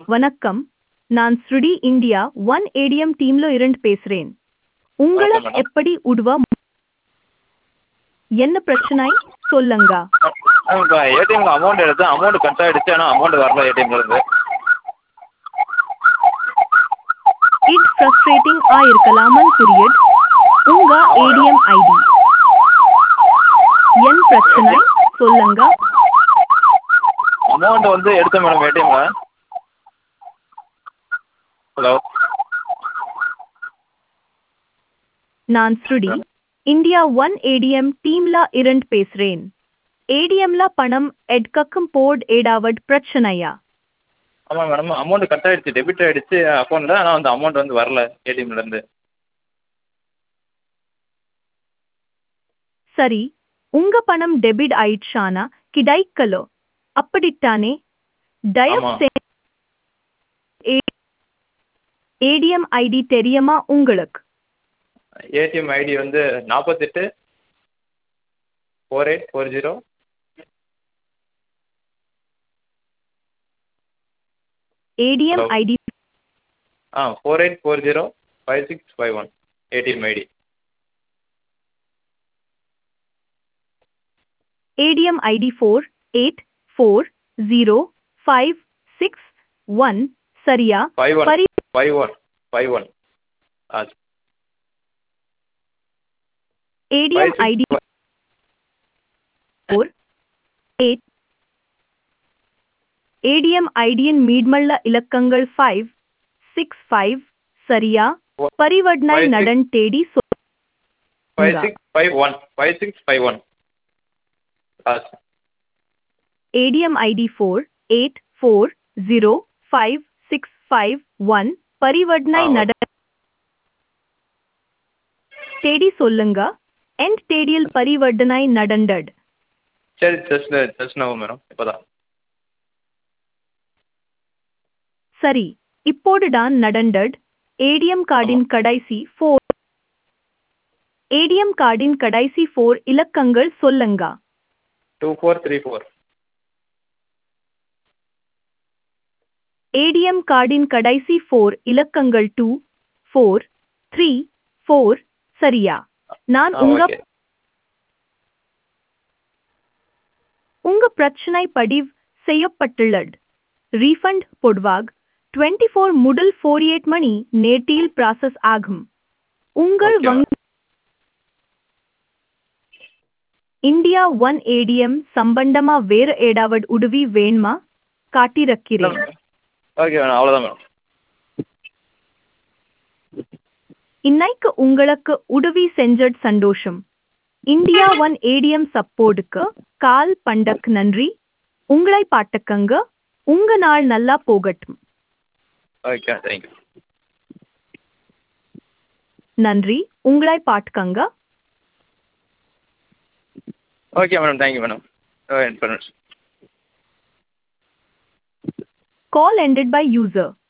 வணக்கம் நான் ஸ்ருடி இந்தியா ஒன் ஏடிஎம் டீம்ல இருந்து பேசுறேன் உங்களை வணக்கம் மேடம். எப்படி உதவ என்ன பிரச்சனை சொல்லுங்க மேம் இப்போ ஏடிஎம்ல அமௌண்ட் எடுத்தேன் அமௌண்ட் கட் ஆகிடுச்சு ஆனால் அமௌண்ட் வரல ஏடிஎம்லேருந்து இது ஃப்ரஸ்ட்ரேட்டிங் ஆ இருக்கலாமன் புரியுது உங்க ஏடிஎம் ஐடி என் பிரச்சனை சொல்லுங்க அமௌண்ட் வந்து எடுத்தேன் மேடம் ஏடிஎம்ல ஹலோ நான் ஸ்ருடி இந்தியா ஒன் ஏடிஎம் டீம்ல இருந்து பேசுறேன் ஏடிஎம்ல பணம் எடுக்கக்கும் போர்டு ஏடாவட் பிரச்சனையா ஆமாம் மேடம் அமௌண்ட் கட் ஆகிடுச்சு டெபிட் ஆகிடுச்சு அக்கௌண்ட்டில் ஆனால் அந்த அமௌண்ட் வந்து வரல ஏடிஎம்லேருந்து சரி உங்க பணம் டெபிட் ஆயிடுச்சானா கிடைக்கலோ அப்படித்தானே தயவு ஆமா. செஞ்சு ஏடிஎம் ஐடி தெரியுமா உங்களுக்கு ஏடிஎம் ஐடி வந்து நாற்பத்தெட்டு four eight four zero ATM Hello. ID ஆ four eight four zero five six five one ATM ID ATM ID four eight four zero five six one சரியா ஃபைவ் ஒன் பரி five one five one ஆ ATM five ID six four eight ATM ஐடியின் மீட்மள்ள இலக்கங்கள் five six five சரியா Four- பரிவர்த்தனை five six- நடன் தேடி சொல் five six five one five six five one last ATM ID four eight four zero five six five one பரிவர்த்தனை ஆ, நட தேடி சொல்லுங்க எண்ட் தேடியில் பரிவர்த்தனை நடந்தது சரி ஜஸ்ட் ஜஸ்ட் நோ மேடம் இப்போ தான் சரி இப்போதுதான் நடந்தது ஏடிஎம் கார்டின் கடைசி ஃபோர் ஏடிஎம் கார்டின் கடைசி ஃபோர் இலக்கங்கள் சொல்லுங்க two four three four ATM கார்டின் கடைசி ஃபோர் இலக்கங்கள் டூ ஃபோர் த்ரீ ஃபோர் சரியா நான் ஆ உங்க ஓகே உங்க பிரச்சனை பதிவு செய்யப்பட்டுள்ளது ரீஃபண்ட் பொதுவாக டுவெண்ட்டி ஃபோர் முதல் ஃபோர் எயிட் மணி நேட்டில் ப்ராசஸ் ஆகும் உங்கள் Okay, வங்கி இந்தியா ஒன் ஏடிஎம் சம்பந்தமா வேறு ஏதாவது உதவி வேணுமா காட்டிருக்கிறேன் ஓகே மேடம் அவ்வளோதான் மேடம் இன்னைக்கு உங்களுக்கு உதவி செஞ்சது சந்தோஷம் இந்தியா ஒன் ஏடிஎம் சப்போர்ட்டுக்கு கால் பண்டக் நன்றி உங்களை பாட்டுக்கங்க உங்க நாள் நல்லா போகட்டும் ஓகே தேங்க்யூ நன்றி உங்களை பாட்டுக்கங்க okay madam thank you madam information call ended by user